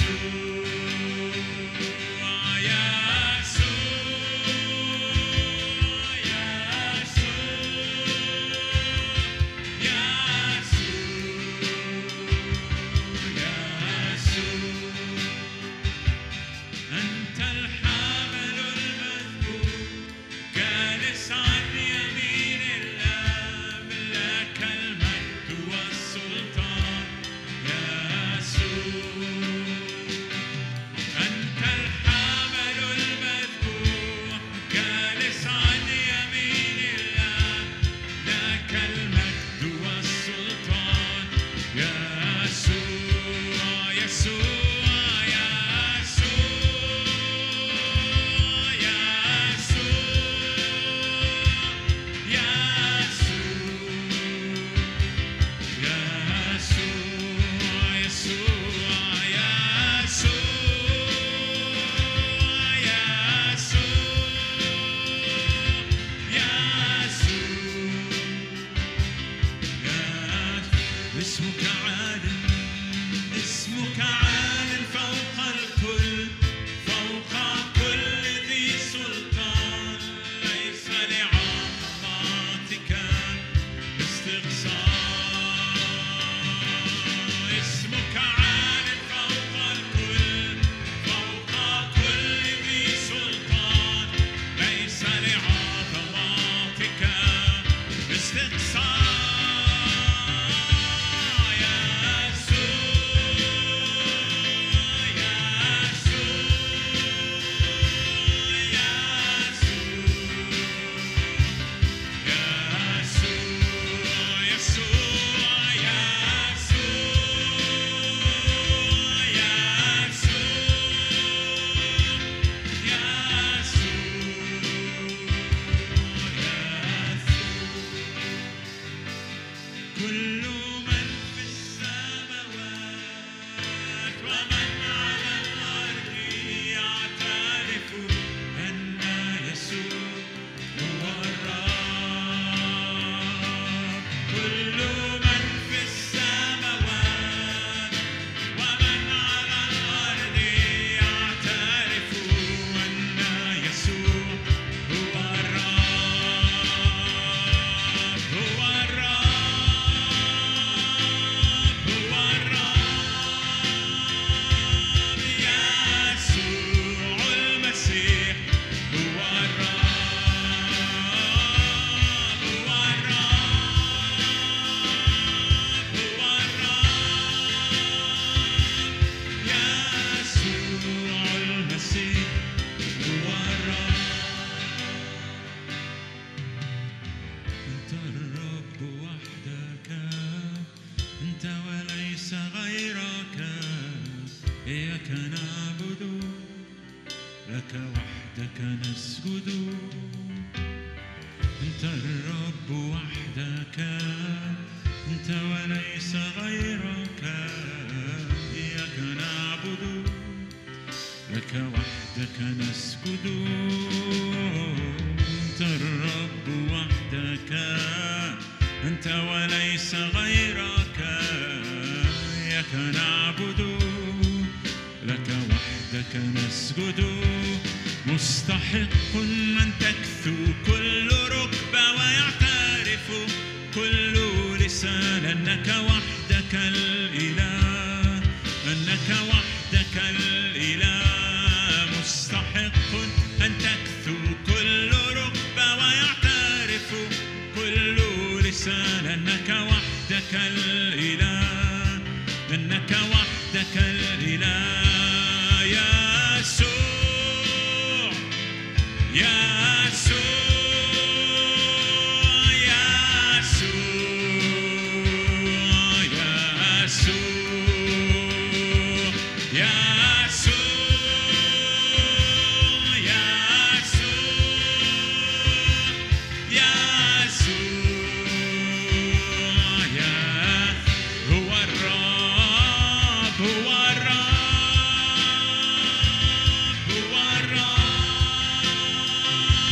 أنت الحامل المذكور جالس عن يمين الله لك المجد والسلطان يا يسوع أنت الحامل المذكور جالس عن يمين الله لك المجد والسلطان يا يسوع يسوع يا يسوع يا يسوع يا يسوع يسوع يسوع اسمك عال اسمك عال فوق الكل فوق كل ذي سلطان ليس لعظمتك استقصاء اسمك عال فوق الكل فوق كل ذي سلطان ليس لعظمتك استقصاء يا يسوع يا يسوع يا يسوع يسوع يسوع كل من في السماوات ومن على الأرض يعترف أن يسوع هو الرب كل من في السماوات ومن على الأرض يعترف أن يسوع هو الرب هو الرب هو الرب يسوع المسيح هو الرب هو الرب هو الرب يسوع المسيح هو الرب أنت الرب وحدك أنت وليس غيرك إياك نعبد لك وحدك نسجد أنت الرب وحدك أنت وليس غيرك إياك نعبد لك وحدك نسجد أنت الرب وحدك أنت وليس غيرك إياك نعبد لك وحدك نسجد مستحق من تكثو كل ركبة ويعترف كل لسان أنك وحدك الإله أنك وحدك الإله مستحق أن تكثو كل ركبة ويعترف كل لسان أنك وحدك الإله أنك وحدك الإله يا يسوع يا يسوع يا يسوع يا يسوع يا يسوع يا يسوع يا يسوع يا هو الرب هو الرب هو الرب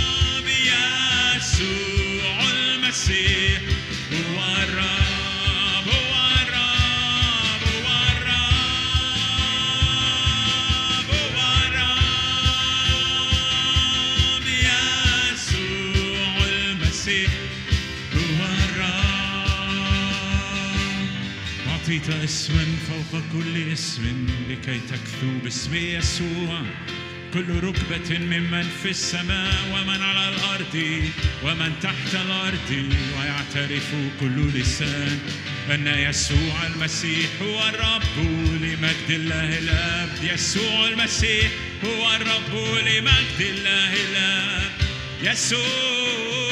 أعطيت اسما فوق كل اسم لكي تكثو باسم يسوع كل ركبة ممن في السماء ومن على الأرض ومن تحت الأرض ويعترف كل لسان أن يسوع المسيح هو الرب لمجد الله الآب يسوع المسيح هو الرب لمجد الله الآب يسوع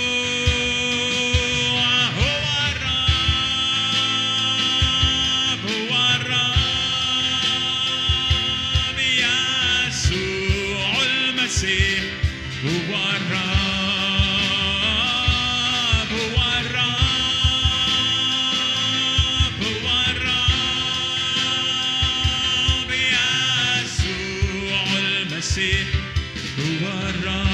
هو الرب هو الرب يسوع المسيح هو الرب هو الرب هو الرب يسوع المسيح هو الرب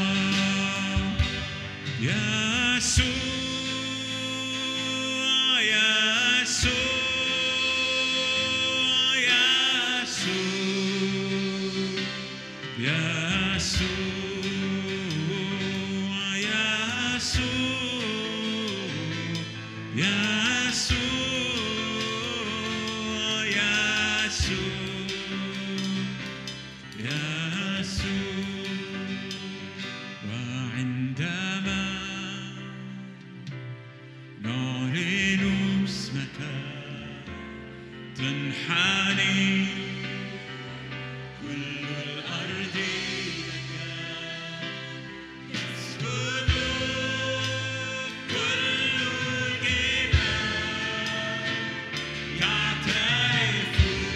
يسوع يسوع يسوع يسوع يسوع يسوع يسوع وعندما نعلن اسمك تنحني كل الأرض لك يسجد كل الجبال يعترف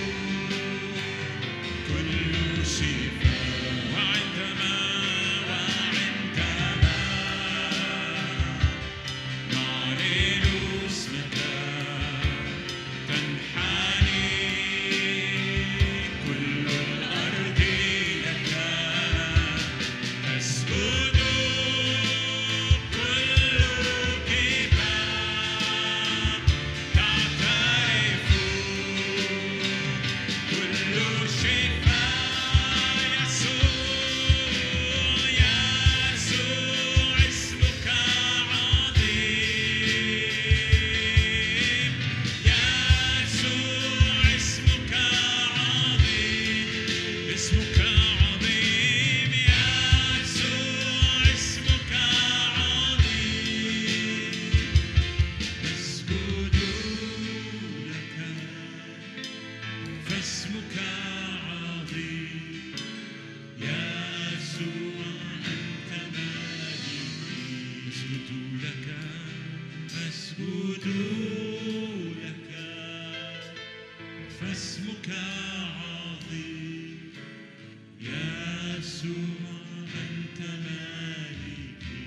كل شفاء وعندما وعندما نعلن اسمك تنحني كل الأرض لك تسجد كل الجبال تعترف كل شفاء يسوع يسوع اسمك عظيم يسوع اسمك عظيم اسمك عظيم يسوع اسمك عظيم نسجد لك فاسمك عظيم يسوع أنت مالكي أسجد لك أسجد لك فاسمك عظيم يسوع أنت مالكي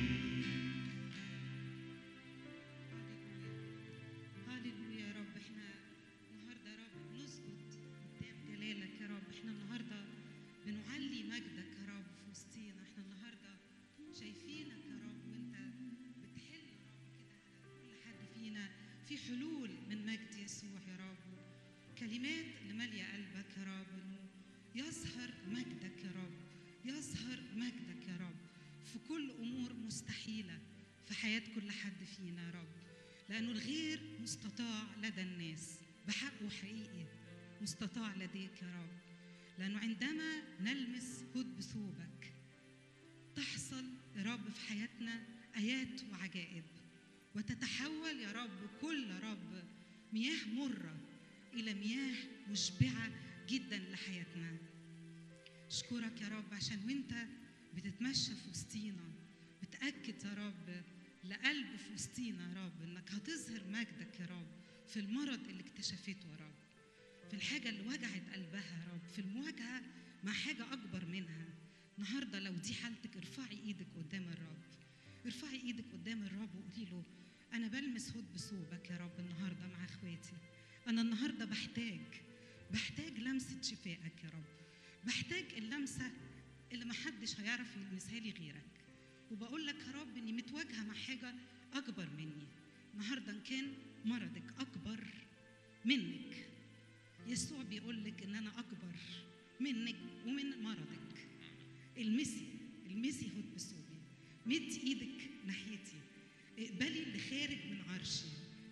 هللويا يا رب احنا النهارده يا رب بنسجد قدام جلالك يا رب احنا النهارده بنعلي مجدك يا رب في وسطينا احنا النهارده شايفينك يا رب وانت بتحل يا رب كده على كل حد فينا في حلول من مجد يسوع يا رب كلمات اللي ماليه قلبك يا رب انه يظهر مجدك يا رب يظهر مجدك يا رب في كل امور مستحيله في حياه كل حد فينا يا رب لأنه الغير مستطاع لدى الناس بحقه حقيقي مستطاع لديك يا رب لأنه عندما نلمس هد بثوبك تحصل يا رب في حياتنا آيات وعجائب وتتحول يا رب كل يا رب مياه مرة إلى مياه مشبعة جدا لحياتنا أشكرك يا رب عشان وانت بتتمشى في وسطينا بتأكد يا رب لقلب في وسطينا يا رب انك هتظهر مجدك يا رب في المرض اللي اكتشفته يا رب في الحاجة اللي وجعت قلبها يا رب في المواجهة مع حاجة أكبر منها النهاردة لو دي حالتك ارفعي إيدك قدام الرب ارفعي إيدك قدام الرب وقولي له أنا بلمس هد بثوبك يا رب النهاردة مع إخواتي أنا النهاردة بحتاج بحتاج لمسة شفائك يا رب بحتاج اللمسة اللي محدش هيعرف يلمسها لي غيرك وبقول لك يا رب اني متواجهه مع حاجه اكبر مني النهارده ان كان مرضك اكبر منك يسوع بيقول لك ان انا اكبر منك ومن مرضك المسي المسي هد بثوبي مدي ايدك ناحيتي اقبلي اللي خارج من عرشي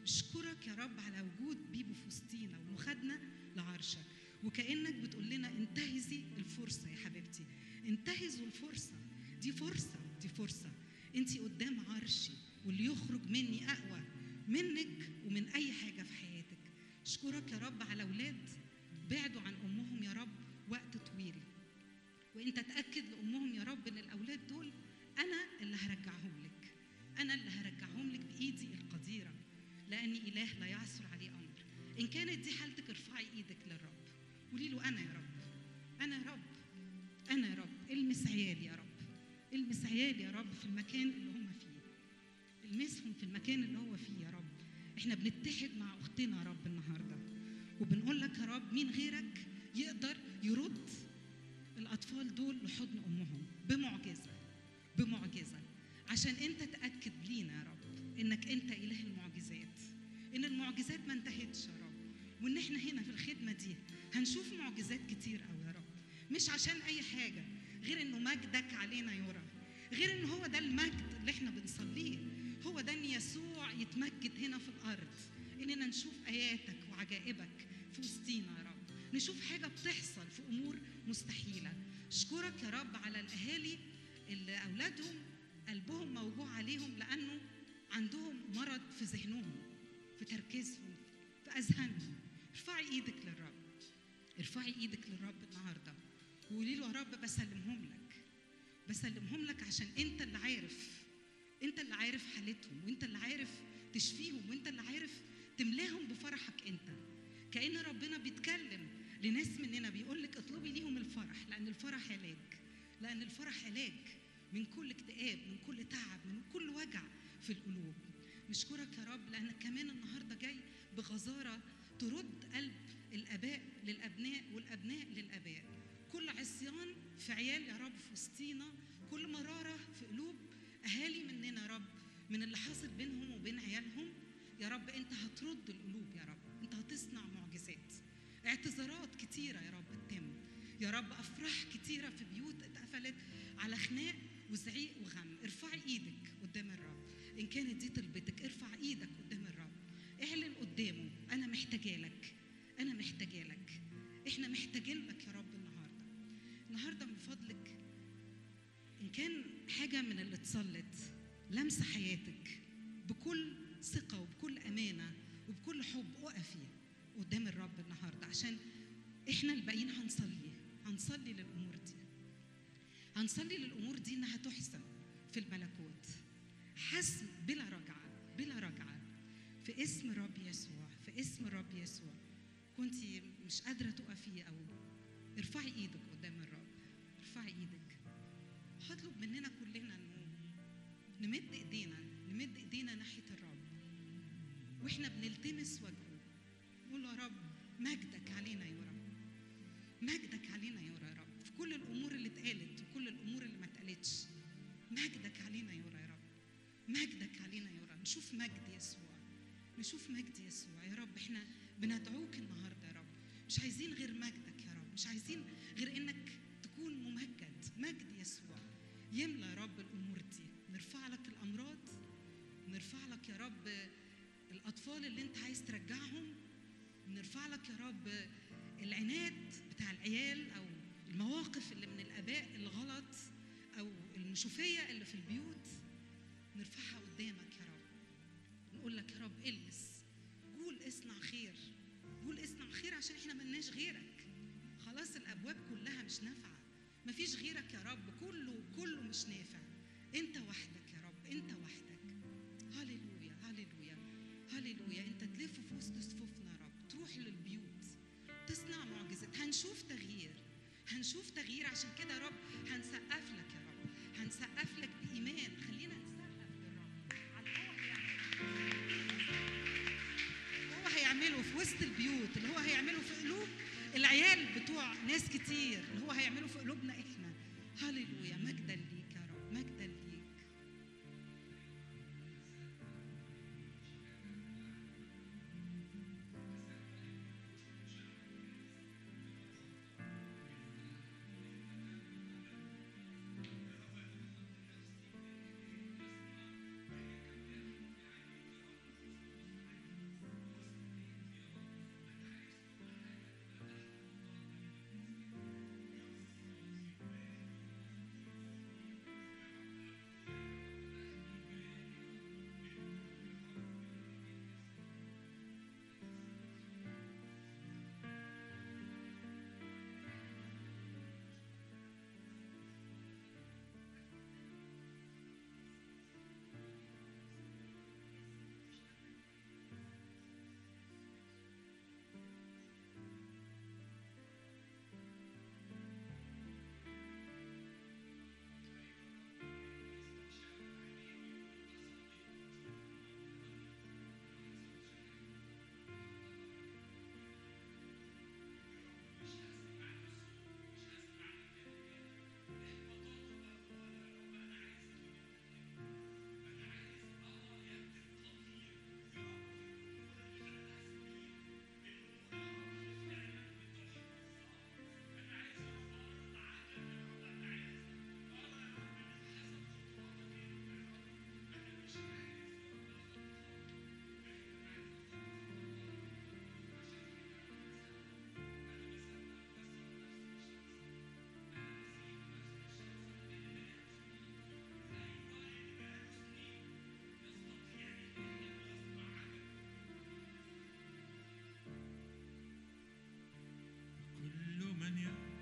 اشكرك يا رب على وجود بيبو في وسطينا وخدنا لعرشك وكانك بتقول لنا انتهزي الفرصه يا حبيبتي انتهزوا الفرصه دي فرصه دي فرصه انت قدام عرشي واللي يخرج مني اقوى منك ومن اي حاجه في حياتك اشكرك يا رب على اولاد بعدوا عن امهم يا رب وقت طويل وانت تاكد لامهم يا رب ان الاولاد دول انا اللي هرجعهم لك انا اللي هرجعهم لك بايدي القديره لاني اله لا يعثر عليه امر ان كانت دي حالتك ارفعي ايدك للرب قولي له انا يا رب انا يا رب انا يا رب المس عيالي يا رب المس عيالي يا رب في المكان اللي هم فيه المسهم في المكان اللي هو فيه يا رب احنا بنتحد مع اختنا يا رب النهارده وبنقول لك يا رب مين غيرك يقدر يرد الاطفال دول لحضن امهم بمعجزه بمعجزه عشان انت تاكد لينا يا رب انك انت اله المعجزات ان المعجزات ما انتهتش يا رب وان احنا هنا في الخدمه دي هنشوف معجزات كتير قوي يا رب مش عشان اي حاجه غير انه مجدك علينا يرى غير ان هو ده المجد اللي احنا بنصليه هو ده ان يسوع يتمجد هنا في الارض اننا نشوف اياتك وعجائبك في وسطينا يا رب نشوف حاجه بتحصل في امور مستحيله اشكرك يا رب على الاهالي اللي اولادهم قلبهم موجوع عليهم لانه عندهم مرض في ذهنهم في تركيزهم في اذهانهم ارفعي ايدك للرب ارفعي ايدك للرب النهارده وقولي له يا رب بسلمهم لك بسلمهم لك عشان انت اللي عارف انت اللي عارف حالتهم وانت اللي عارف تشفيهم وانت اللي عارف تملاهم بفرحك انت كأن ربنا بيتكلم لناس مننا بيقول لك اطلبي ليهم الفرح لأن الفرح علاج لأن الفرح علاج من كل اكتئاب من كل تعب من كل وجع في القلوب نشكرك يا رب لأنك كمان النهاردة جاي بغزارة ترد قلب الآباء للأبناء والأبناء للآباء كل عصيان في عيال يا رب في وسطينا كل مرارة في قلوب أهالي مننا يا رب من اللي حاصل بينهم وبين عيالهم يا رب أنت هترد القلوب يا رب أنت هتصنع معجزات اعتذارات كتيرة يا رب تتم يا رب أفراح كتيرة في بيوت اتقفلت على خناق وزعيق وغم ارفعي ايدك قدام الرب ان كانت دي طلبتك ارفع ايدك قدام الرب اعلن قدامه انا محتاجه لك انا محتاجه لك احنا محتاجين لك يا رب النهارده النهارده من فضلك ان كان حاجه من اللي اتصلت لمس حياتك بكل ثقه وبكل امانه وبكل حب اقفي قدام الرب النهارده عشان احنا الباقيين هنصلي هنصلي للامور دي هنصلي للامور دي انها تحسن في الملكوت حسم بلا رجعه بلا رجعه في اسم الرب يسوع في اسم الرب يسوع كنت مش قادره تقفي او ارفعي ايدك قدام الرب ارفعي ايدك هطلب مننا كلنا انه نمد ايدينا نمد ايدينا ناحيه الرب واحنا بنلتمس وجهه نقول له يا رب مجدك علينا يا رب مجدك علينا يا رب في كل الامور اللي اتقالت وكل الامور اللي ما اتقالتش مجدك علينا يا رب مجدك علينا يا رب نشوف مجد يسوع نشوف مجد يسوع يا رب احنا بندعوك النهارده يا رب مش عايزين غير مجدك يا رب مش عايزين غير انك تكون ممجد مجد يسوع يملى يا رب الامور دي نرفع لك الامراض نرفع لك يا رب الاطفال اللي انت عايز ترجعهم نرفع لك يا رب العناد بتاع العيال او المواقف اللي من الاباء الغلط او النشوفيه اللي في البيوت نرفعها قدامك يا رب نقول لك يا رب البس قول اصنع خير قول اصنع خير عشان احنا ملناش غيرك خلاص الابواب كلها مش نافعه مفيش غيرك يا رب كله كله مش نافع انت وحدك يا رب انت وحدك هللويا هللويا هللويا انت تلف في وسط صفوفنا يا رب تروح للبيوت تصنع معجزات هنشوف تغيير هنشوف تغيير عشان كده يا رب هنسقف لك يا رب هنسقف لك بإيمان خلينا نسقف للرب على اللي هو هيعمله هو هيعمله في وسط البيوت اللي هو هيعمله في قلوب العيال بتوع ناس كتير اللي هو هيعمله في قلوبنا احنا هللويا مجدا ليك يا رب مجدا ليك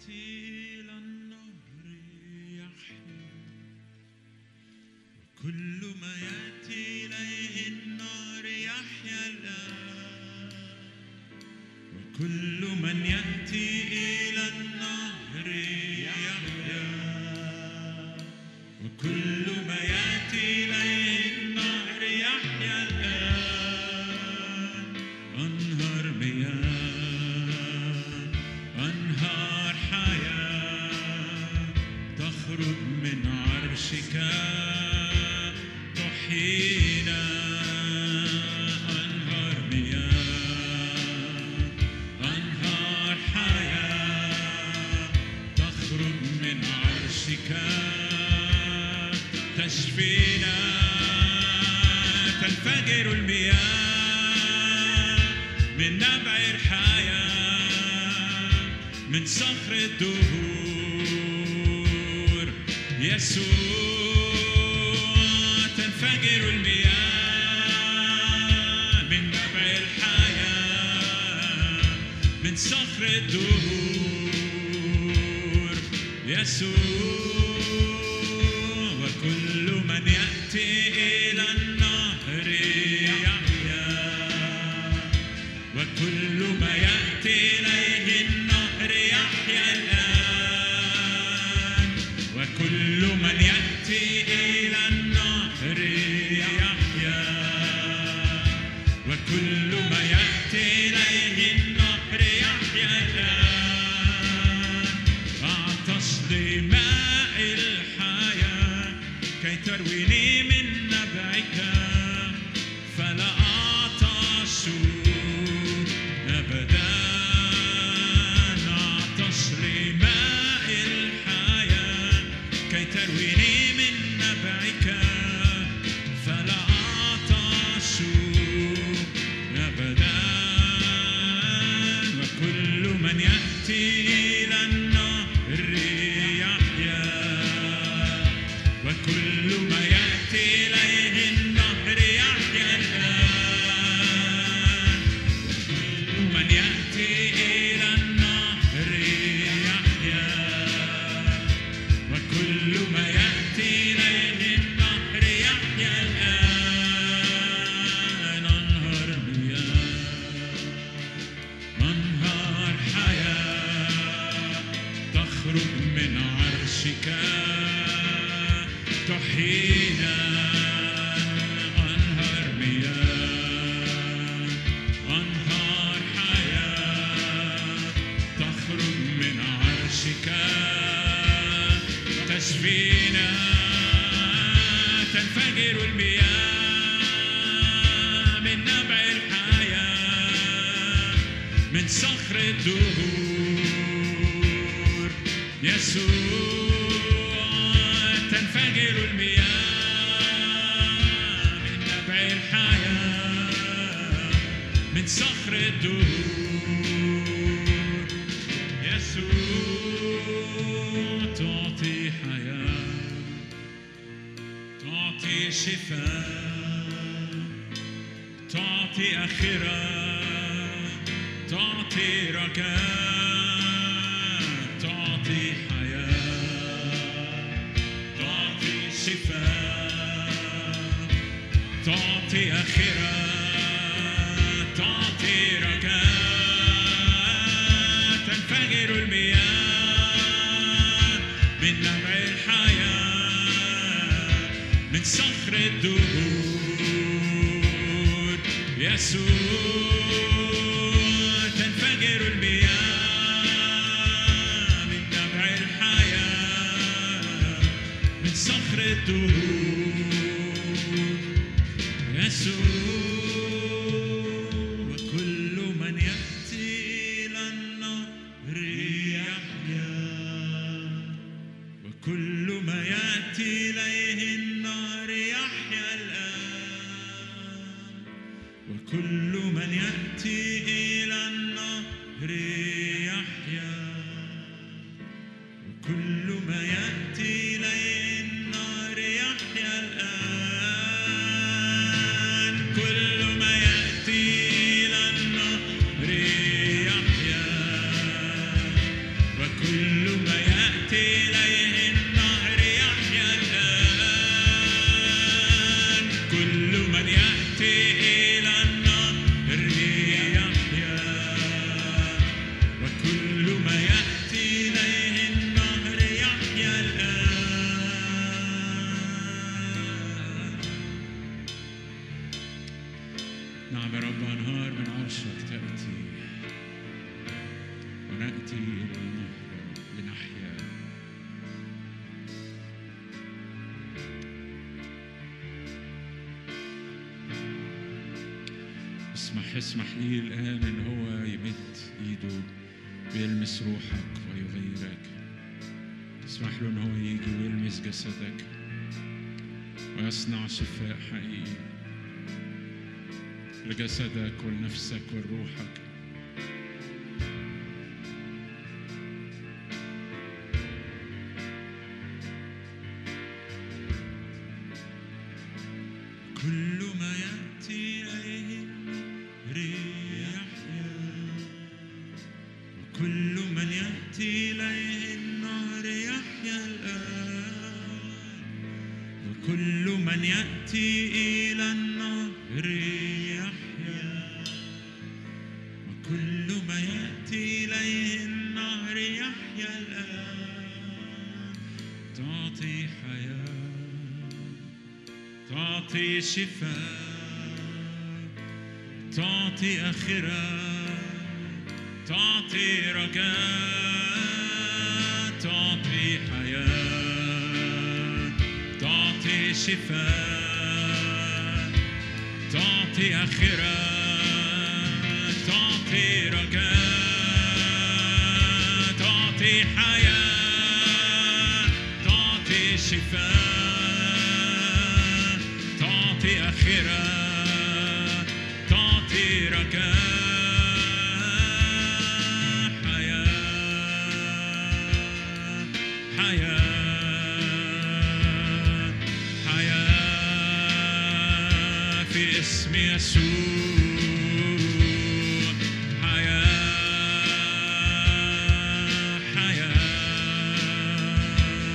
يأتي إلى النهر يحيا كل ما يأتي إليه النار يحيا الآن وكل من يأتي إلى النهر يحيا وكل ما يأتي إليه النهر يحيا الآن أنهار مياه أنهار حياة تخرج من عرشك تحيينا أنهار مياه أنهار حياة تخرج من عرشك تشفينا تنفجر المياه من نبع الحياة من صخر الدهور يسوع تنفجر المياه من نبع الحياة من صخر الدهور يسوع وكل من يأتي إلى النهر يحيا وكل ما يأتي إليه النهر يحيا الآن وكل من يأتي إلى النهر يحيا وكل ما يأتي إليه النهر يحيا الآن أعطش لماء الحياة كي ترويني من نبعك فلا أعطش أبدا أعطش لماء الحياة كي ترويني من نبعك فلا أعطش أبدا وكل من يأتي إلى النهر يحيا وكل ما يأتي إليه النهر يحيا الآن وكل من يأتي إلى النهر يحيا وكل ما يأتي إليه النهر يحيا الآن أنهار مياه أنهار حياة تخرج من عرشك تحيينا أنهار مياه أنهار حياة تخرج من عرشك تشفينا تنفجر المياه من نبع الحياة من صخر الدهور يسوع تنفجر المياه من نبع الحياة من صخر الدهور يسوع تعطي حياة تعطي شفاء تعطي آخرة تعطي رجاء تعطي حياة تعطي شفاء تعطي آخرة تعطي رجاء تنفجر المياه من نبع الحياة من صخر الدهور يسوع تنفجر المياه من نبع الحياة من صخر الدهور يسوع وكل من يأتي إلى النهر يحيا وكل ما يأتي إليه النهر يحيا الآن وكل من يأتي إلى النهر يحيا وكل ما يأتي إليه النهر يحيا الآن كل ما يأتي إلى النهر يحيا وكل ونأتي إلى النهر لنحيا اسمح اسمح لي الآن إن هو يمد إيده ويلمس روحك ويغيرك اسمح له إن هو يجي ويلمس جسدك ويصنع شفاء حقيقي لجسدك ولنفسك ولروحك كل ما يأتي إليه ريح وكل من يأتي إليه النهر يحيا الآن وكل من يأتي إلى النهر يحيا وكل ما يأتي إليه النهر يحيا الآن تعطي حياة تعطي شفاء تعطي آخرة تعطي رجاء تعطي حياة تعطي شفاء تعطي آخرة تعطي رجاء تعطي حياة تعطي شفاء تعطي آخرة تعطي رجاء حياة حياة حياة في اسم يسوع حياة حياة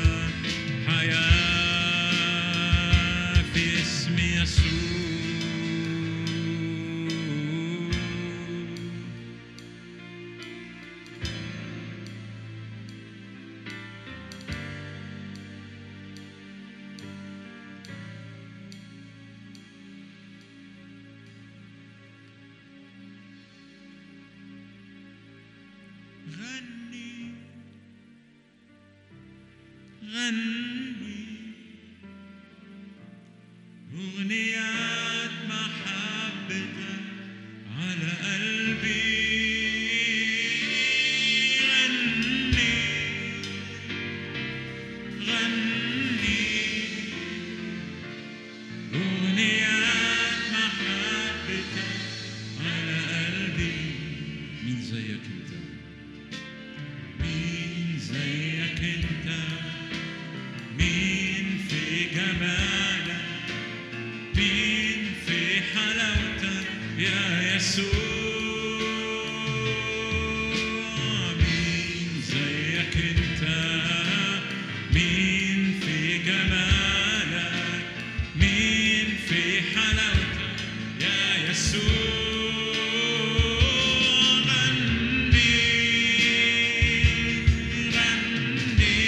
حياة في اسم يسوع غني غني أغنيات محبتك على قلبي غني غني أغنيات محبتك على قلبي مين زيك انت مين زيك انت مين في جمالك مين في حلاوتك يا يسوع مين زيك انت مين في جمالك مين في حلاوتك يا يسوع غني غني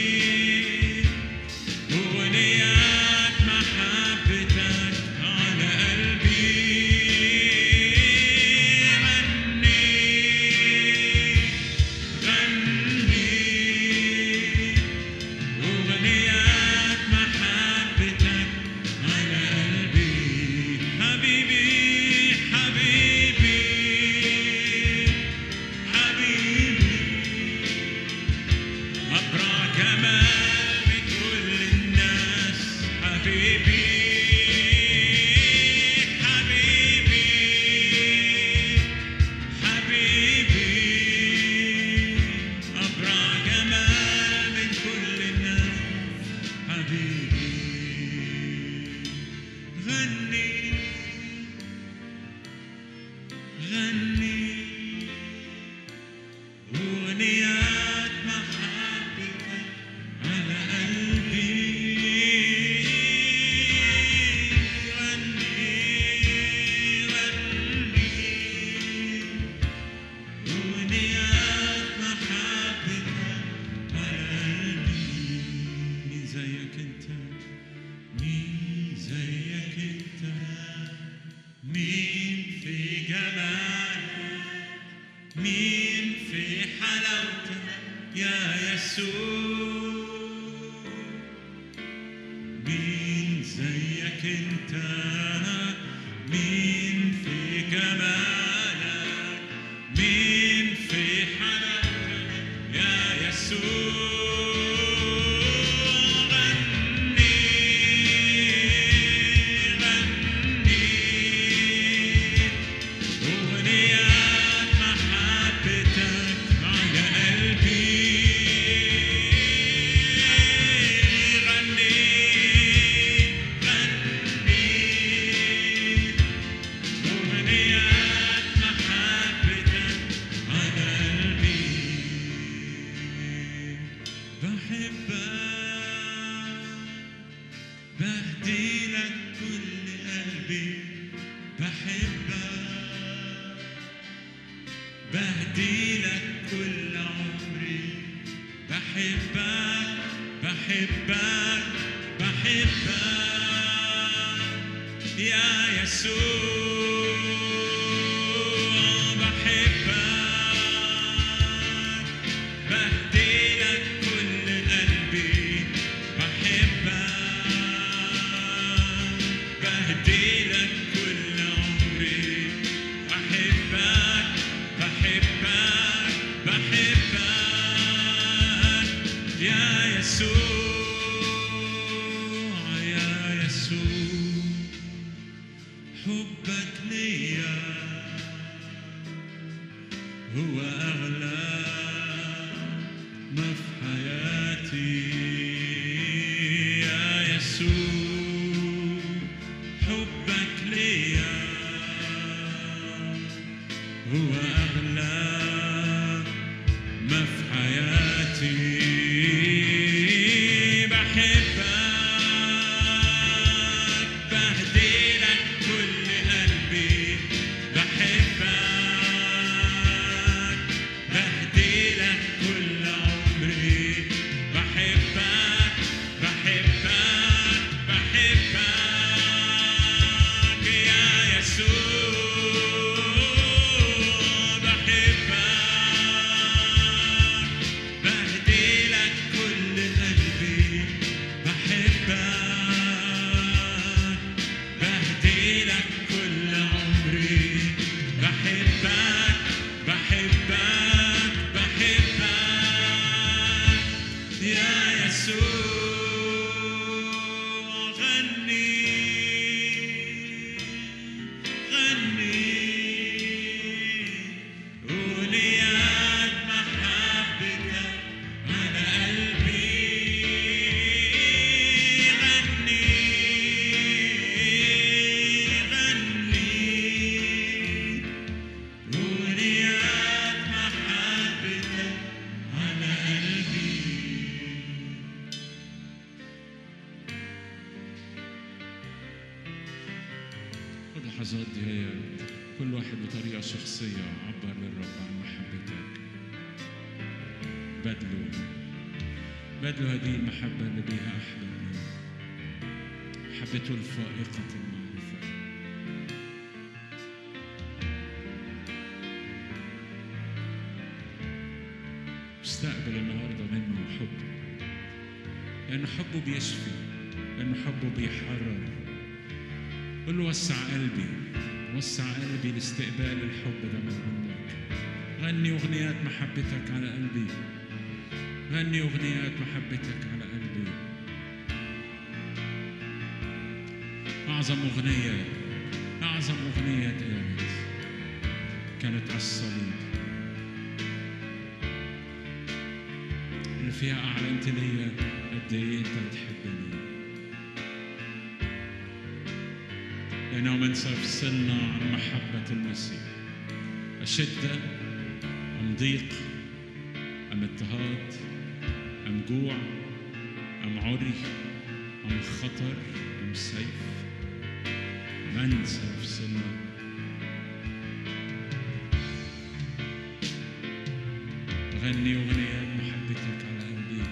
أغنيات محبتك على قلبي غني غني أغنيات محبتك على قلبي حبيبي حبيبي حبيبي أبرع جمال من كل الناس حبيبي حبيبي حبيبي أبرع جمال من كل الناس حبيبي غني غني أغنيات محبتك على قلبي غني غني أغنيات محبتك على قلبي مين زيك أنت مين زيك أنت مين في جمالك مين في حلاوتك يا يسوع مين زيك انت مين في جمالك مين في حنانك يا يسوع غني غني أغنيات محبتك على قلبي غني غني أغنيات محبتك على قلبي بحبك بهدي لك كل قلبي بحبك بهدي لك كل عمري بحبك بحبك بحبك يا يسوع بحبك بهدي لك كل قلبي بحبك بهدي لك كل عمري بحبك بحبك بحبك يا يسوع يا يسوع حبك ليا هو أغلى ما في حياتي يا يسوع حبك ليا هو أغلى ما في حياتي بحبك بهدي لك كل قلبي بحبك بهدي لك كل عمري بحبك بحبك بحبك يا يسوع بحبك بهدي لك كل قلبي بحبك بهدي لك كل عمري بحبك بحبك بحبك يا يسوع غني غني أغنيات محبتك على قلبي غني غني أغنيات محبتك على قلبي اللحظات دي هي كل واحد بطريقة شخصية عبر للرب عن محبتك بدله بدله هذه المحبة اللي بيها أحلم محبته الفائقة المعرفة استقبل النهاردة منه حبه لأن حبه بيشفي لأن حبه بيحرر قل له وسع قلبي وسع قلبي لاستقبال الحب ده من عندك غني أغنيات محبتك على قلبي غني أغنيات محبتك على قلبي أعظم أغنية أعظم أغنية اتقالت كانت على الصليب اللي فيها أعلنت ليا قد إيه أنت بتحبني لأنه من سيفصلنا عن محبة المسيح أشدة أم ضيق أم اضطهاد أم جوع أم عري أم خطر أم سيف من سيفصلنا غني أغنيات محبتك على قلبي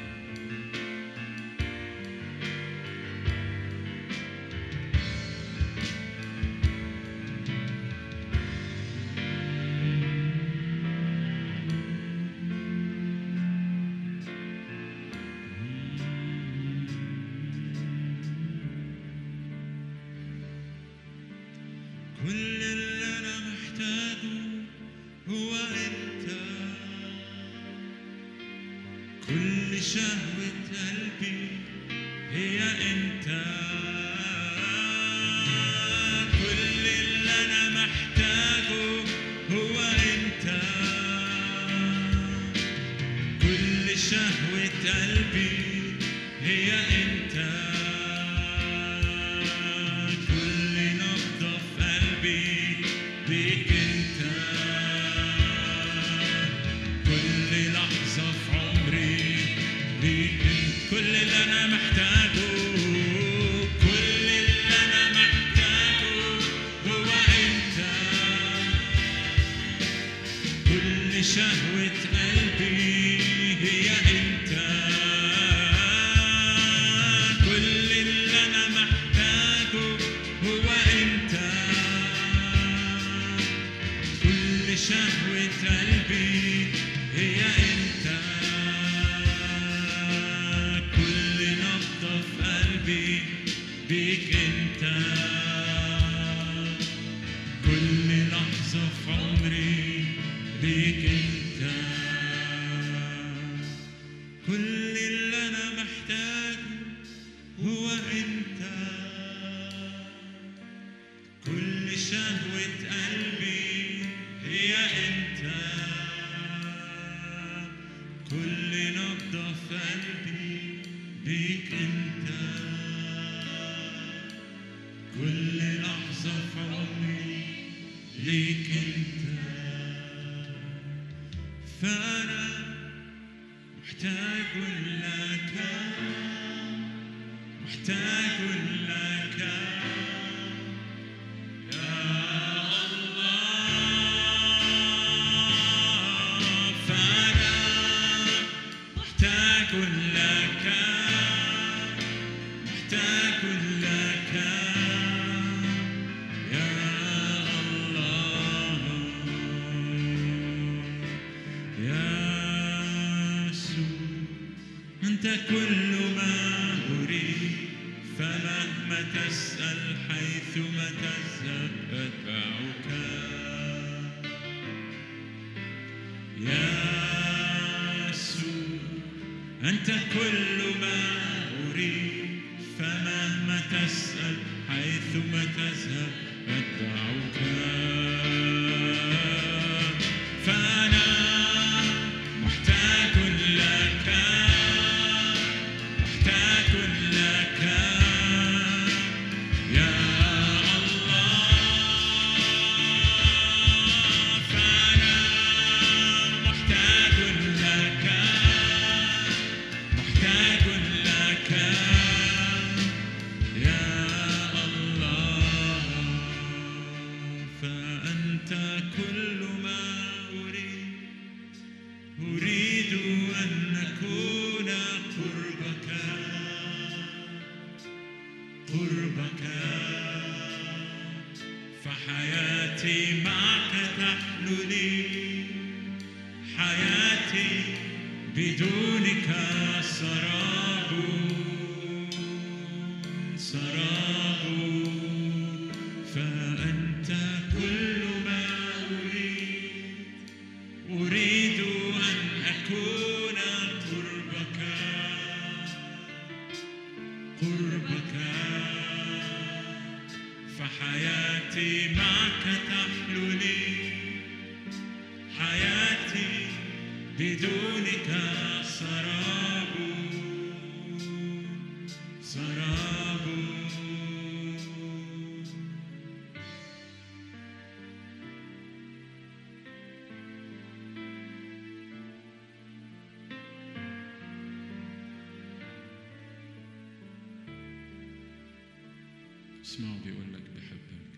كل شهوة قلبي هي انت كل اللي انا محتاجه هو انت كل شهوة قلبي هي انت كل نبضة في قلبي بيك انت كل لحظة في عمري ليك انت كل اللي انا محتاجه كل اللي انا محتاجه هو انت كل شهوة قلبي هي انت كل اللي انا محتاجه هو انت كل شهوة قلبي هي انت كل نبضة في قلبي بيك انت كل لحظة في عمري بيك انت كل اللي انا محتاجه هو انت كل شهوة قلبي هي انت كل نبضة في قلبي بيك انت كل لحظة في عمري ليك انت فأنا محتاج لك محتاج لك يا الله فأنا محتاج لك محتاج لك يا الله يا يسوع أنت كل ما أريد فمهما تسأل حيثما تذهب أتبعك يا يسوع أنت كل ما أريد فمهما تسأل حيثما تذهب أتبعك فأنا محتاج لك محتاج لك يا الله فأنا محتاج لك محتاج لك يا الله فأنت كل ما أريد أريد أن أكون قربك قربك فحياتي معك تحلو لي حياتي بدونك سراب سراب فأنت كل ما أريد أريد أن أكون قربك قربك فحياتي معك تحلو لي حياتي بدونك سراب سراب اسمعوا بيقول لك بحبك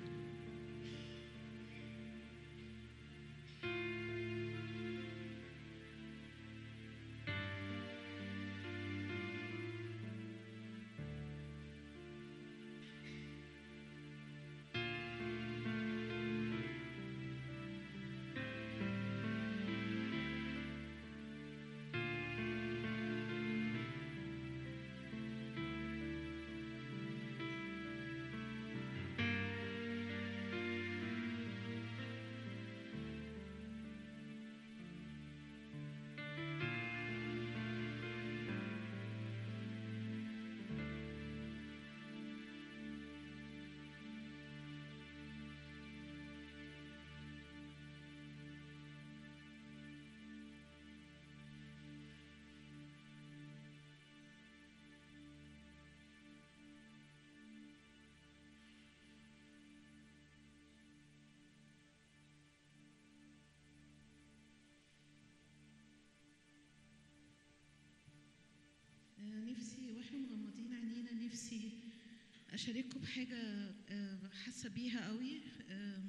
نفسي اشارككم بحاجه آه، حاسه بيها قوي آه،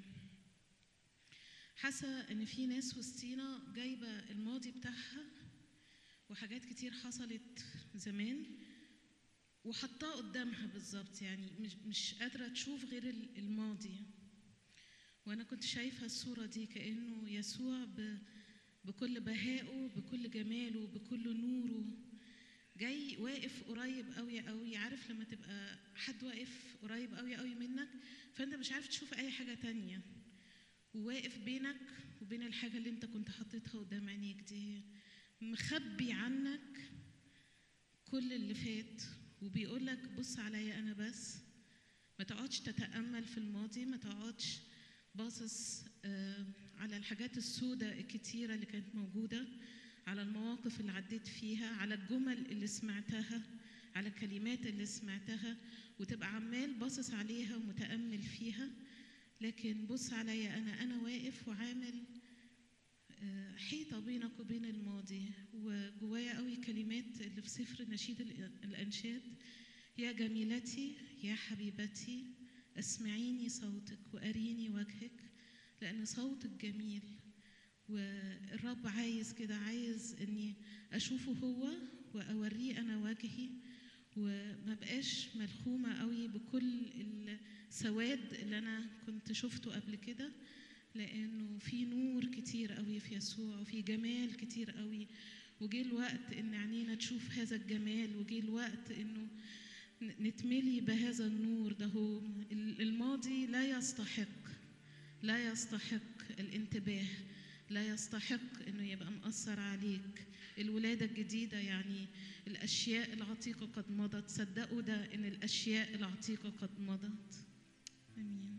حاسه ان في ناس وسطينا جايبه الماضي بتاعها وحاجات كتير حصلت زمان وحطاه قدامها بالظبط يعني مش مش قادره تشوف غير ال- الماضي وانا كنت شايفه الصوره دي كانه يسوع ب بكل بهائه بكل جماله بكل نوره جاي واقف قريب قوي قوي عارف لما تبقى حد واقف قريب قوي قوي منك فانت مش عارف تشوف اي حاجه تانية وواقف بينك وبين الحاجه اللي انت كنت حاططها قدام عينيك دي مخبي عنك كل اللي فات وبيقول لك بص عليا انا بس ما تقعدش تتامل في الماضي ما تقعدش باصص آه، على الحاجات السوداء الكتيره اللي كانت موجوده على المواقف اللي عديت فيها على الجمل اللي سمعتها على الكلمات اللي سمعتها وتبقى عمال باصص عليها ومتامل فيها لكن بص عليا انا انا واقف وعامل آه، حيطه بينك وبين الماضي وجوايا قوي كلمات اللي في سفر نشيد الإ- الانشاد يا جميلتي يا حبيبتي اسمعيني صوتك واريني وجهك لان صوتك جميل والرب عايز كده عايز اني اشوفه هو واوريه انا وجهي وما بقاش ملخومه قوي بكل السواد اللي انا كنت شفته قبل كده لانه في نور كتير قوي في يسوع وفي جمال كتير قوي وجه الوقت ان عينينا تشوف هذا الجمال وجه الوقت انه ن- نتملي بهذا النور ده هو ال- الماضي لا يستحق لا يستحق الانتباه لا يستحق انه يبقى مأثر عليك الولادة الجديدة يعني الأشياء العتيقة قد مضت صدقوا ده إن الأشياء العتيقة قد مضت آمين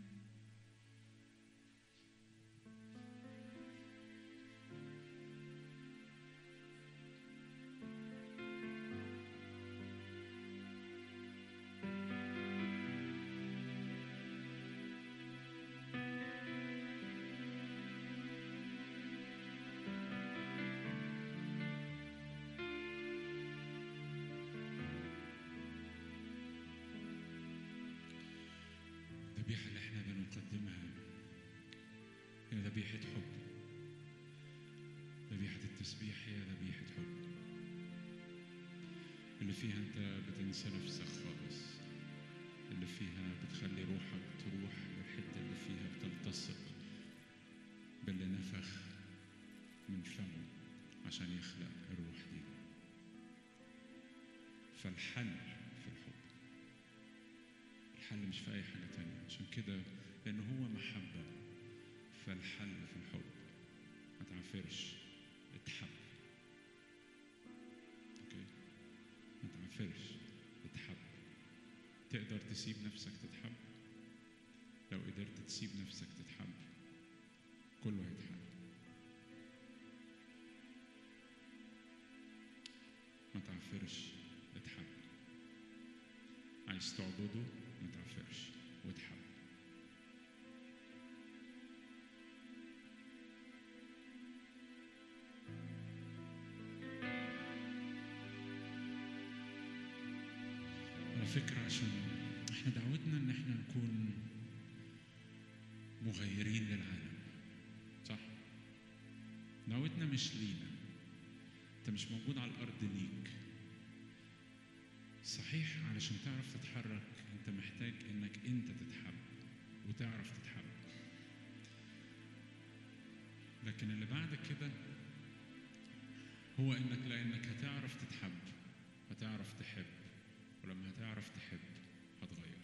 الذبيحة اللي احنا بنقدمها هي ذبيحة حب ذبيحة التسبيح هي ذبيحة حب اللي فيها انت بتنسى نفسك خالص اللي فيها بتخلي روحك تروح للحتة اللي فيها بتلتصق باللي نفخ من فمه عشان يخلق الروح دي فالحل في الحب الحل مش في أي حاجة تانية عشان كده لأن هو محبة فالحل في الحب ما تعافرش اتحب اوكي ما تعافرش اتحب تقدر تسيب نفسك تتحب لو قدرت تسيب نفسك تتحب كله هيتحل ما تعافرش اتحب عايز تعبده ما تعافرش واتحب على فكرة عشان احنا دعوتنا ان احنا نكون مغيرين للعالم صح؟ دعوتنا مش لينا انت مش موجود على الارض ليك صحيح علشان تعرف تتحرك انت محتاج انك انت تتحب وتعرف تتحب لكن اللي بعد كده هو انك لانك هتعرف تتحب هتعرف تحب ولما هتعرف تحب هتغير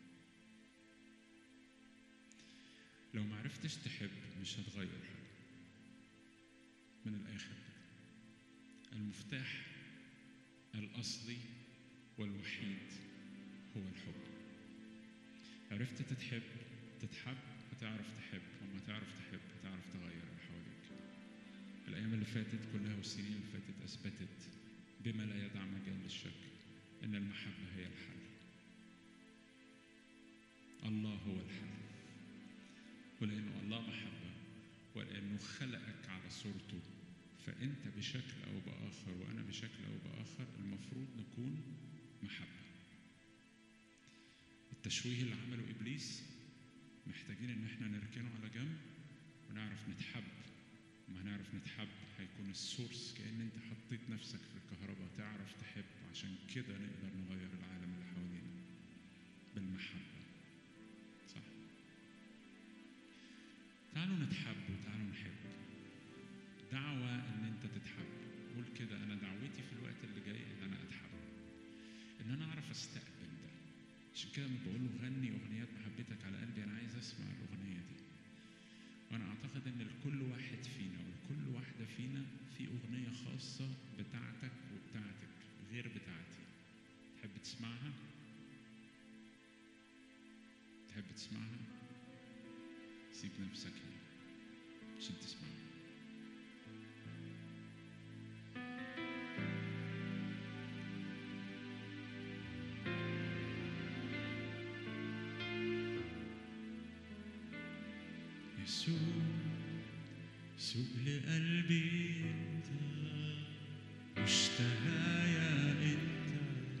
لو ما عرفتش تحب مش هتغير حاجة من الآخر كده المفتاح الأصلي والوحيد هو الحب عرفت تتحب تتحب هتعرف تحب وما تعرف تحب هتعرف تغير اللي حواليك الأيام اللي فاتت كلها والسنين اللي فاتت أثبتت بما لا يدع مجال للشك إن المحبة هي الحل الله هو الحل ولأنه الله محبة ولأنه خلقك على صورته فأنت بشكل أو بآخر وأنا بشكل أو بآخر المفروض نكون محبة التشويه اللي عمله ابليس محتاجين ان احنا نركنه على جنب ونعرف نتحب ما هنعرف نتحب هيكون السورس كأن انت حطيت نفسك في الكهرباء تعرف تحب عشان كده نقدر نغير العالم اللي حوالينا بالمحبة صح تعالوا نتحب وتعالوا نحب دعوة ان انت تتحب قول كده انا دعوتي في الوقت اللي جاي ان انا اتحب ان انا اعرف استقبل ده عشان كده لما بقول له غني اغنيات محبتك على قلبي انا عايز اسمع الاغنيه دي وانا اعتقد ان لكل واحد فينا ولكل واحده فينا في اغنيه خاصه بتاعتك وبتاعتك غير بتاعتي تحب تسمعها تحب تسمعها سيب نفسك ليه عشان تسمعها يسوع سوق لقلبي انت مشتهايا انت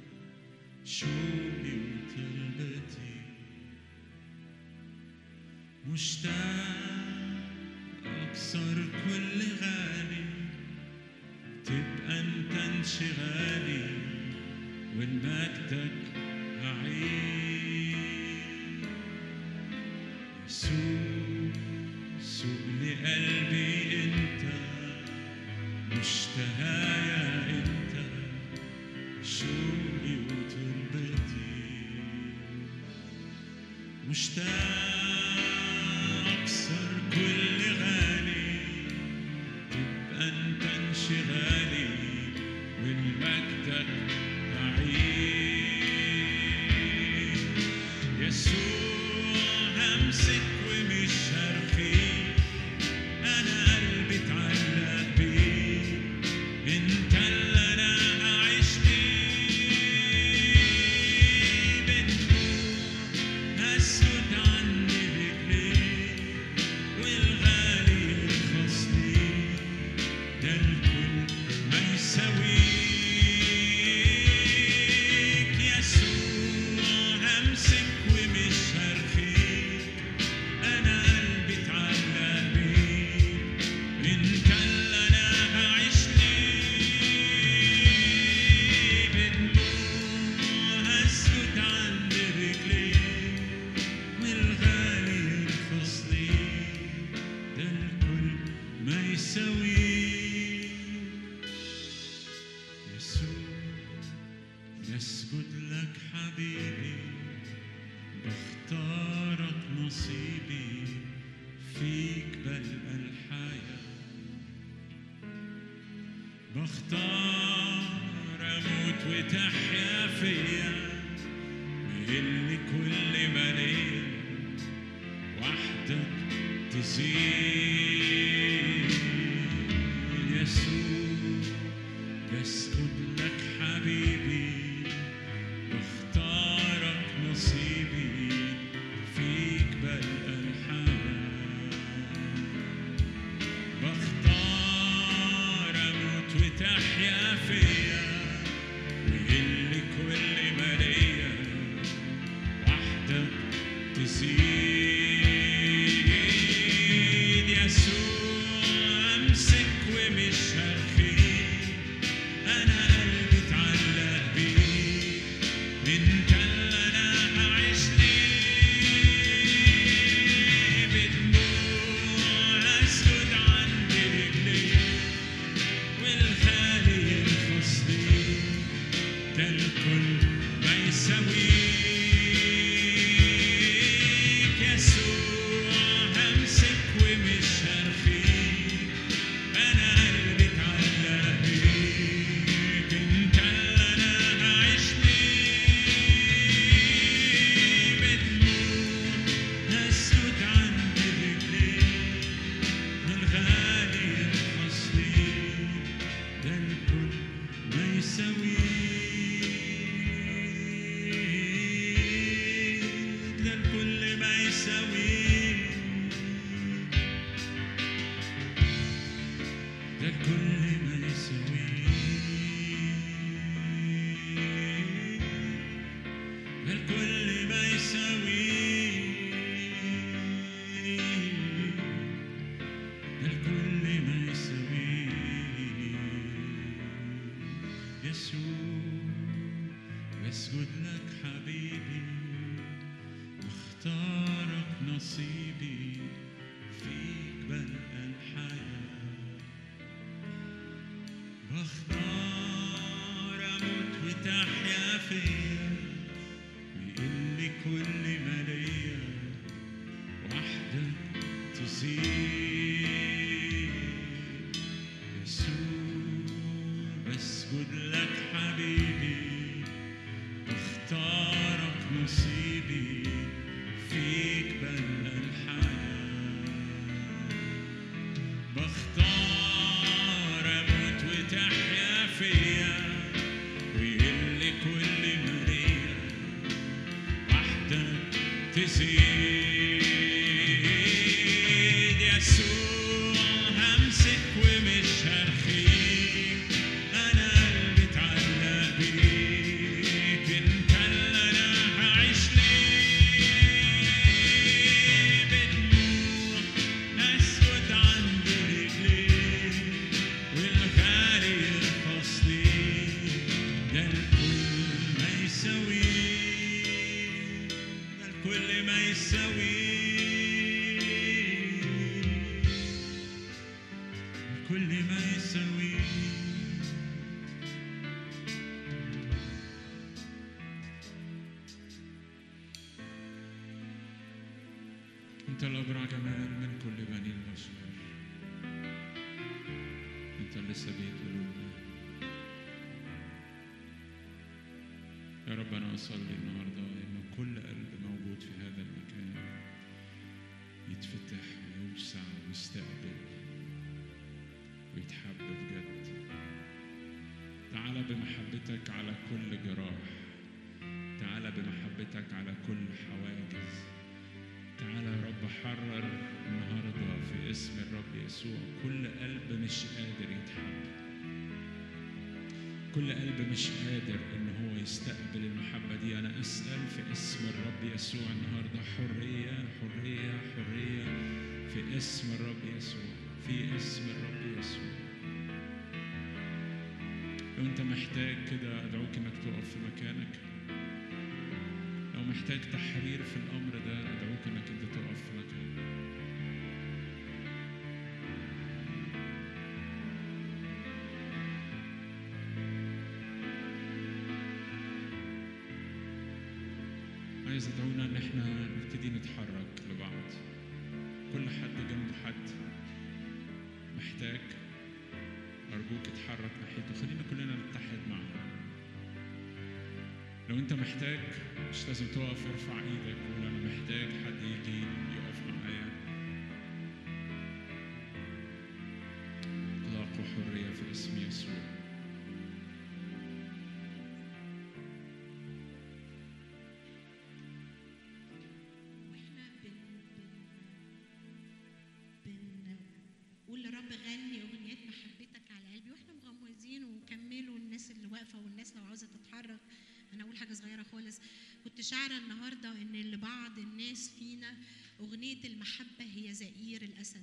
شوقي وطلبتي مشتاق اكسر كل غالي تبقى انت انشغالي والمجدك هعيش يسوع سوق لقلبي انت مشتهايا انت شوقي وتربتي مشتاق اكسر كل غالي تبقى انت انشغالي والمجدك أعيش يسوع همسك ومش هرخيك انا قلبي اتعلق بيك انت اللي انا هعيش بيه بدموع هسجد عند رجليك والغالي يرخص ليك ده الكل ما يساويك يسوع همسك ومش هرخيك انا قلبي اتعلق بيك انت اللي انا هعيش ليه بدموع هسجد عند رجليك والغالي يرخص ليك ده الكل ما يساويك يسوع نسجد لك حبيبي بختارك نصيبي فيك بلقى الحياة بختار أموت وتحيا فيا اللي كل ما ليا وحدك تزيد يسوع بسجد لك حبيبي بختارك نصيبي فيك بلقى الحياة بختار أموت وتحيا فيا واللي كل ما ليا وحدك تزيد يسوع امسك ومش هرخيك انا قلبي اتعلق بيك انت اللي انا هعيش ليه بدموع اسجد عند رجليك والغالي يرخص ليك ده الكل ما يساويك يسوع همسك ومش هرخيك انا قلبي اتعلق بيك انت اللي انا هعيش ليه بدموع هسجد عند رجليك الغالي يرخص ليك ده الكل ما يساويك ده الكل ما يساويك ده الكل ما يساويك ده الكل ما يساويك يسوع بسجد لك حبيبي واختارك نصيبي فيك بلقى الحياة بختار أموت وتحيا فيا ويقل كل ما ليا وحدك تزيد يسوع بسجد لك حبيبي بختارك نصيبي فيك بلى الحياة بختار أموت وتحيا فيا ويقل كل ما ليا وحدك تزيد يسوع همسك ومش هرخيك انا قلبي اتعلق بيك انت اللي انا هعيش ليه بدموع اسود عند رجليك والغالي يرخص ليك ده الكل ما يساويك ده الكل ما يساويك الكل ما يساويك انت الابرع جمال من كل بني البشر انت اللي سبيت قلوبنا يا رب انا اصلي النهارده ان كل قلب موجود في هذا المكان يتفتح ويوسع ويستقبل ويتحب بجد تعال بمحبتك على كل جراح تعال بمحبتك على كل حواجز تعال يا رب حرر النهارده في اسم الرب يسوع كل قلب مش قادر يتحب كل قلب مش قادر ان هو يستقبل المحبه دي انا اسال في اسم الرب يسوع النهارده حريه حريه حريه في اسم الرب يسوع في اسم الرب يسوع لو انت محتاج كده ادعوك انك تقف في مكانك لو محتاج تحرير في الامر ده ادعوك انك انت تقف في مكانك عايز ادعونا ان احنا نبتدي نتحرك لبعض كل حد جنب حد محتاج ارجوك اتحرك ناحيته خلينا كلنا نتحد معه لو انت محتاج مش لازم تقف ارفع ايدك ولا انا محتاج حد يجي يقف معايا اطلاق وحريه في اسم يسوع واحنا بن بن بنقول لرب غني اغنيات محبتك على قلبي واحنا مغمضين وكملوا الناس اللي واقفه والناس لو عاوزه تتحرك انا اقول حاجه صغيره خالص كنت شاعره النهارده ان لبعض الناس فينا اغنيه المحبه هي زئير الاسد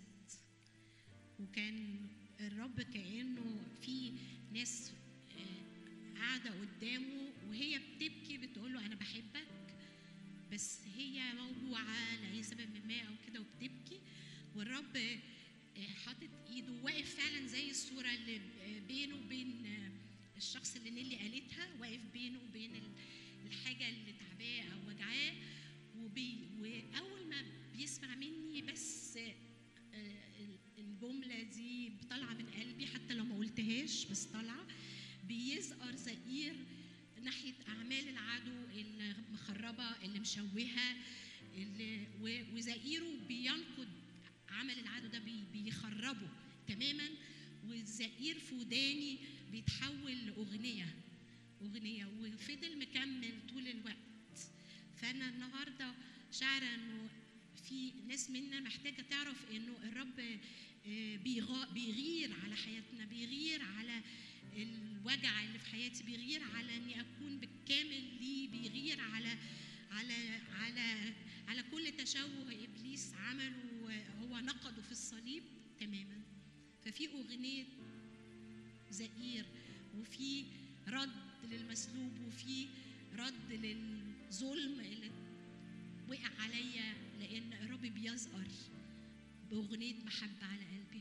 وكان الرب كانه في ناس آه، قاعده قدامه وهي بتبكي بتقول له انا بحبك بس هي موجوعة لأي سبب ما أو كده وبتبكي والرب آه، حاطط إيده واقف فعلا زي الصورة اللي آه، بينه وبين آه، الشخص اللي نيلي قالتها واقف بينه وبين ال- الحاجة اللي تعباه أو وجعاه وبي وأول ما بيسمع مني بس آه، آه، الجملة دي طالعة من قلبي حتى لو ما قلتهاش بس طالعة بيزقر زئير ناحية أعمال العدو اللي مخربة اللي مشوهة اللي و- وزئيره بينقض عمل العدو ده بي- بيخربه تماما والزئير في وداني بيتحول لأغنية أغنية وفضل مكمل طول الوقت فأنا النهاردة شاعرة إنه في ناس منا محتاجة تعرف إنه الرب آه، بيغا- بيغير على حياتنا بيغير على الوجع اللي في حياتي بيغير على اني اكون بالكامل ليه بيغير على على على على كل تشوه ابليس عمله هو نقده في الصليب تماما ففي اغنيه زئير وفي رد للمسلوب وفي رد للظلم اللي وقع عليا لان الرب بيزقر باغنيه محبه على قلبي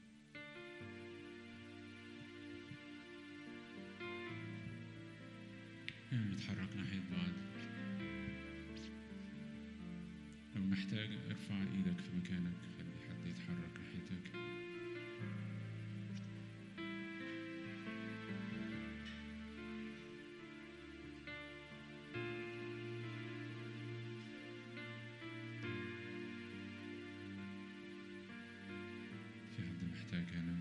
نتحرك ناحية بعض لو محتاج ارفع ايدك في مكانك خلي حد يتحرك ناحيتك في حد محتاج هنا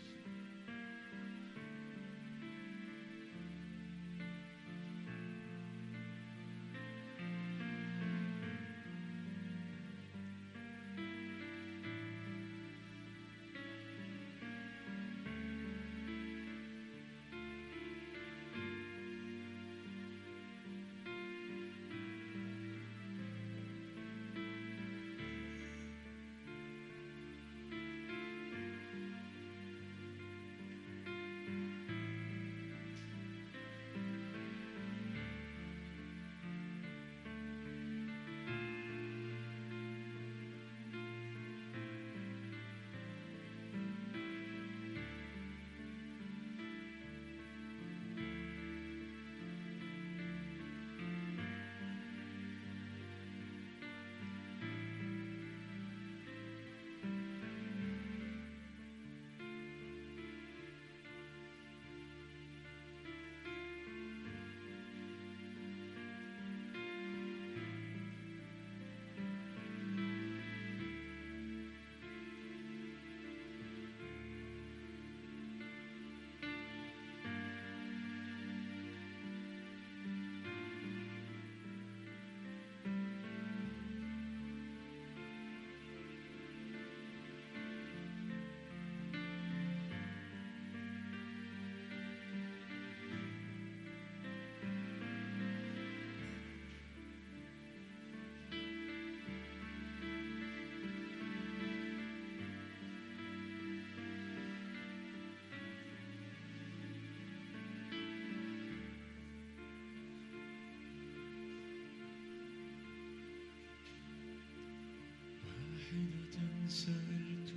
واحدة سألت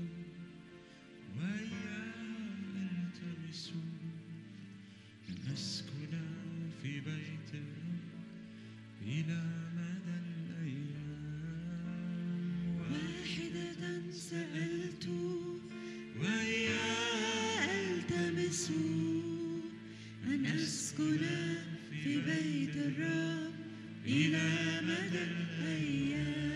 ويا ألتمس أن أسكن في بيت الرب إلى مدى الأيام واحدة سألت ويا ألتمس أن أسكن في بيت الرب إلى مدى الأيام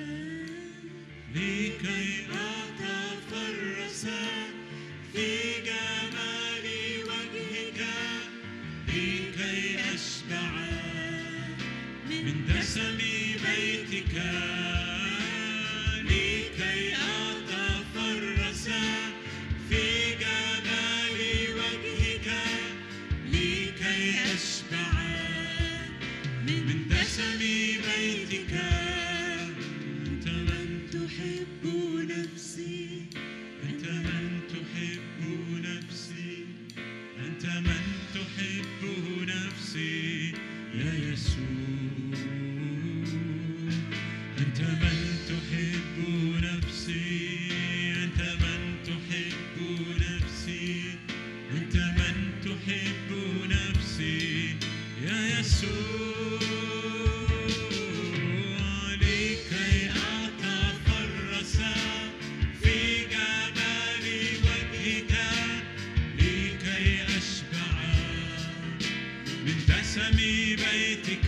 لكي أتفرس في جمال وجهك لكي أشبع من دسم بيتك لكي أتفرس في جمال وجهك لكي أشبع من دسم بيتك أنت من تحب نفسي أنت من تحب نفسي أنت من تحب نفسي يا يسوع أنت من تحب نفسي أنت من تحب نفسي أنت من تحب نفسي يا يسوع لكي أتفرس في جمال وجهك لكي أشبع من دسم بيتك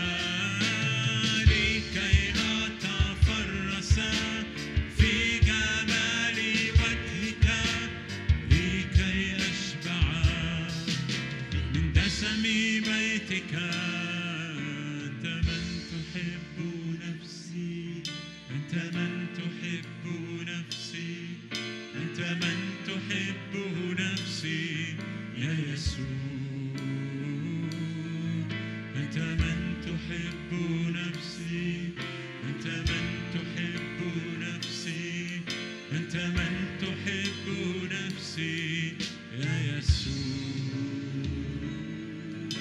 لكي أتفرس في جمال وجهك لكي أشبع من دسم بيتك أنت من تحب نفسي أنت من تحب نفسي أنت من تحب نفسي يا يسوع أنت من تحب نفسي أنت من تحب نفسي أنت من تحب نفسي يا يسوع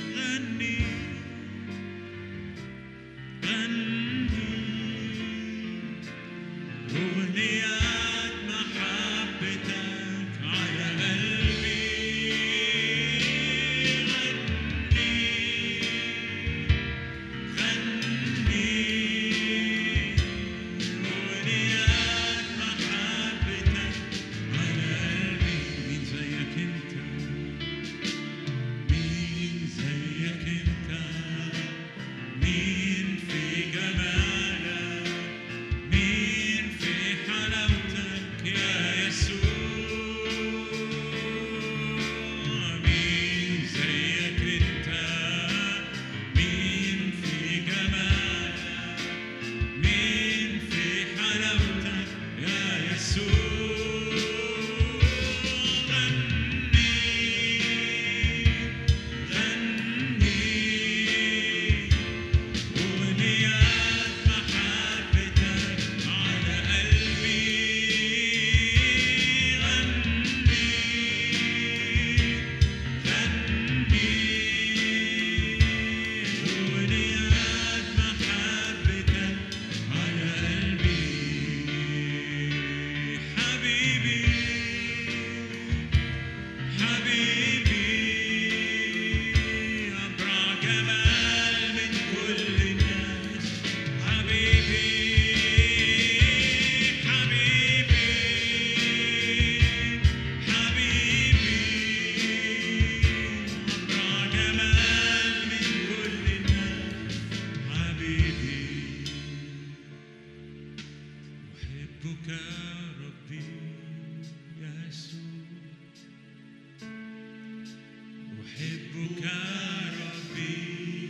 أحبك ربي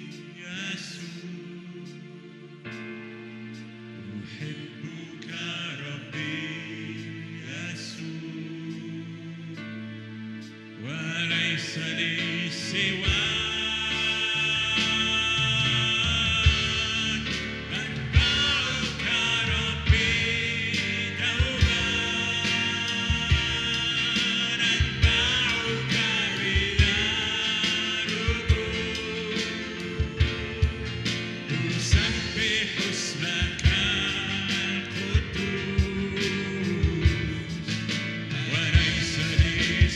يسوع أحبك ربي يسوع وليس لي سواك أتبعك ربي دوما أتبعك بلا رجوع أسبح اسمك القدوس وليس لي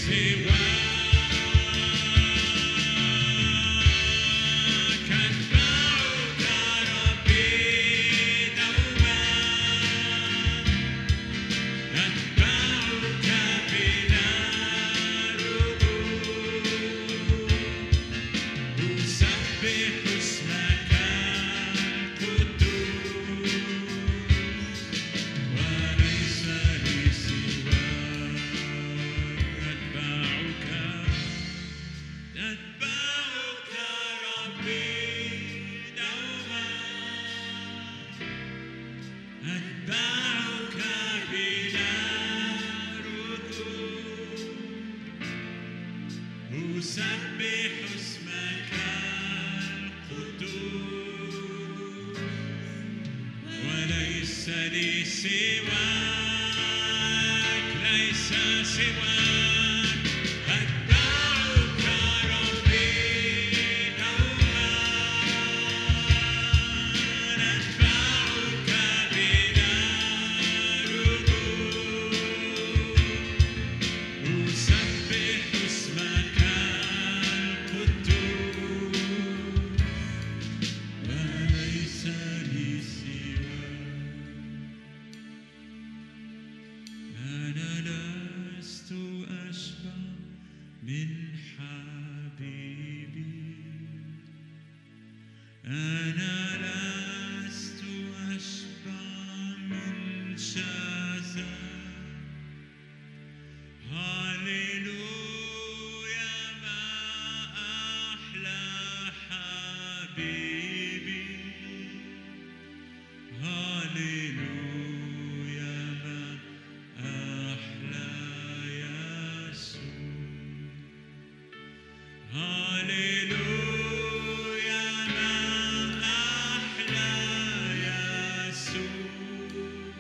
سواك أتبعك ربي دوما أتبعك بلا رجوع أسبح اسمك القدوس وليس لي سواك أتبعك أتبعك ربي دوما أتبعك بلا رجوع أسبح اسمك القدوس وليس لي سواك ليس سواك أتبعك ربي دوما أتبعك بلا رجوع أسبح اسمك القدوس وليس لي سواك أنا لست أشبع من حبيبي أنا لست أشبع من شذا هللويا ما أحلى حبيبي هللويا ما أحلى يسوع هللويا ما أحلى يسوع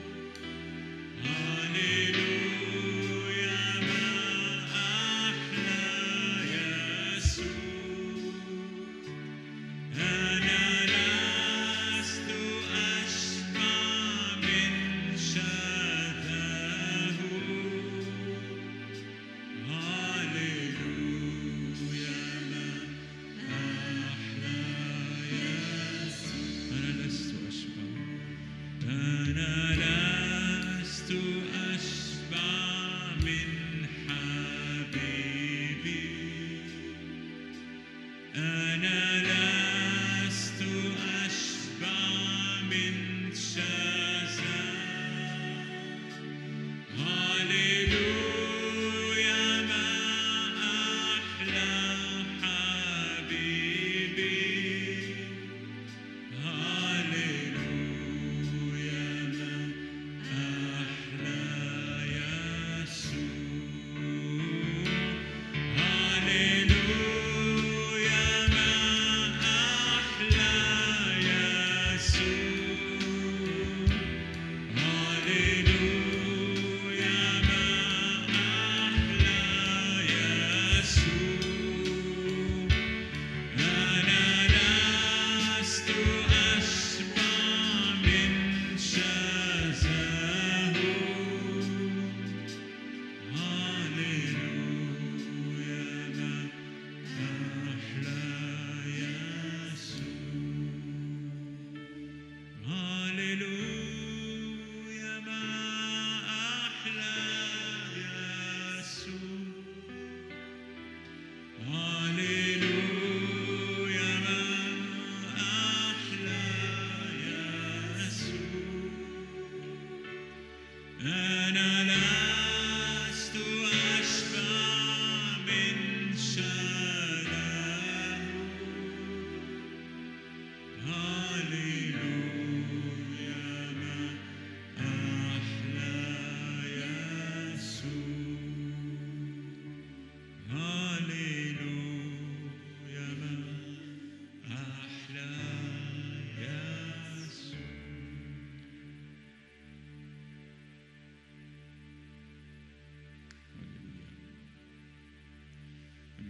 هللويا ما أحلى يسوع أنا لست أشبع من شذاه هللويا ما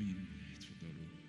امين اتفضلوا